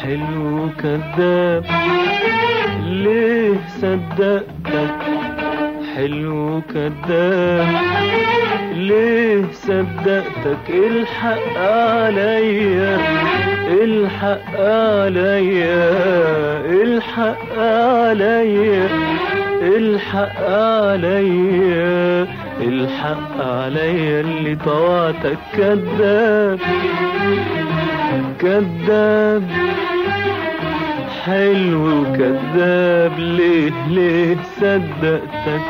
حلو كذاب ليه صدقتك حلو كذاب ليه صدقتك الحق عليا الحق عليا الحق عليا الحق عليا الحق عليا اللي طوعتك كذاب كذاب حلو كذاب ليه ليه صدقتك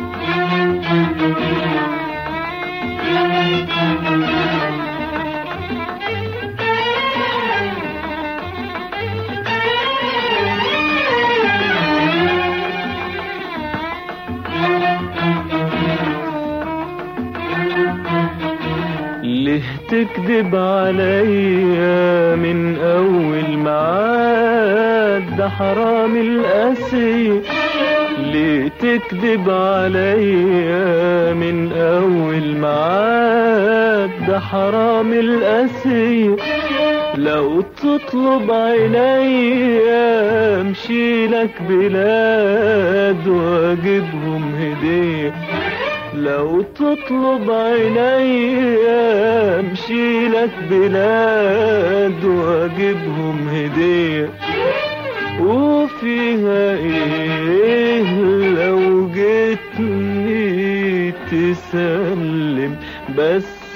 ليه تكذب عليا من اول معاد ده حرام القاسي ليه تكذب عليا من اول معاد ده حرام القاسي لو تطلب عينيا امشي لك بلاد واجيبهم هديه لو تطلب عينيا امشي لك بلاد واجيبهم هديه وفيها ايه لو جيتني تسلم بس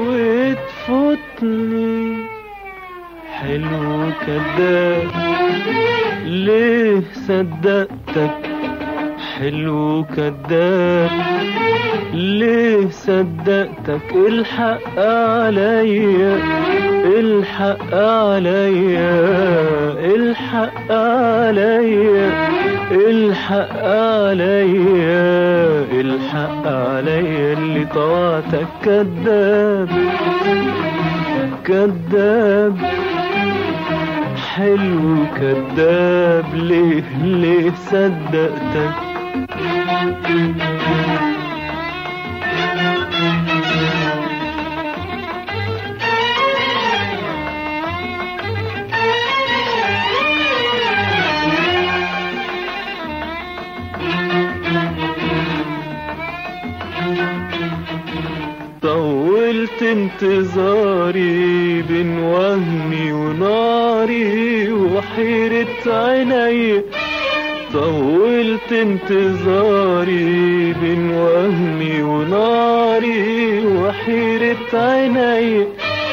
وتفوتني حلو كذاب ليه صدقتك حلو كذاب ليه صدقتك الحق عليا الحق عليا الحق عليا الحق عليا الحق عليا اللي طوعتك كذاب كذاب حلو كذاب ليه ليه صدقتك طولت انتظاري بين وهمي وناري وحيرة عيني طولت انتظاري بين وهمي وناري وحيرة عيني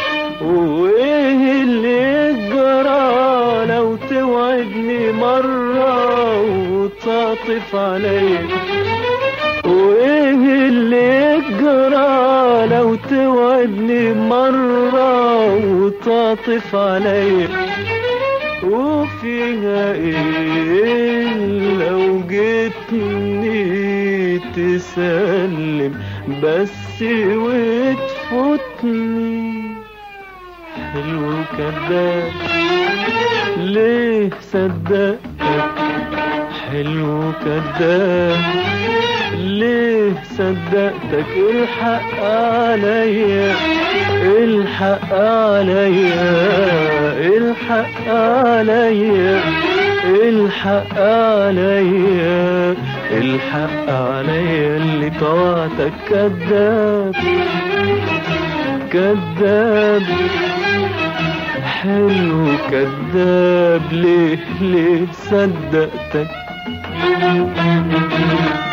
وايه اللي يجرى لو توعدني مرة وتعطف عليا وايه اللي يجرى لو توعدني مرة وتعطف عليا وفيها ايه لو جيتني تسلم بس وتفوتني حلو كذاب ليه صدقتك حلو كذاب ليه صدقتك الحق عليا الحق عليا الحق عليا الحق عليا الحق عليا اللي طوعتك كذاب كذاب حلو كذاب ليه ليه صدقتك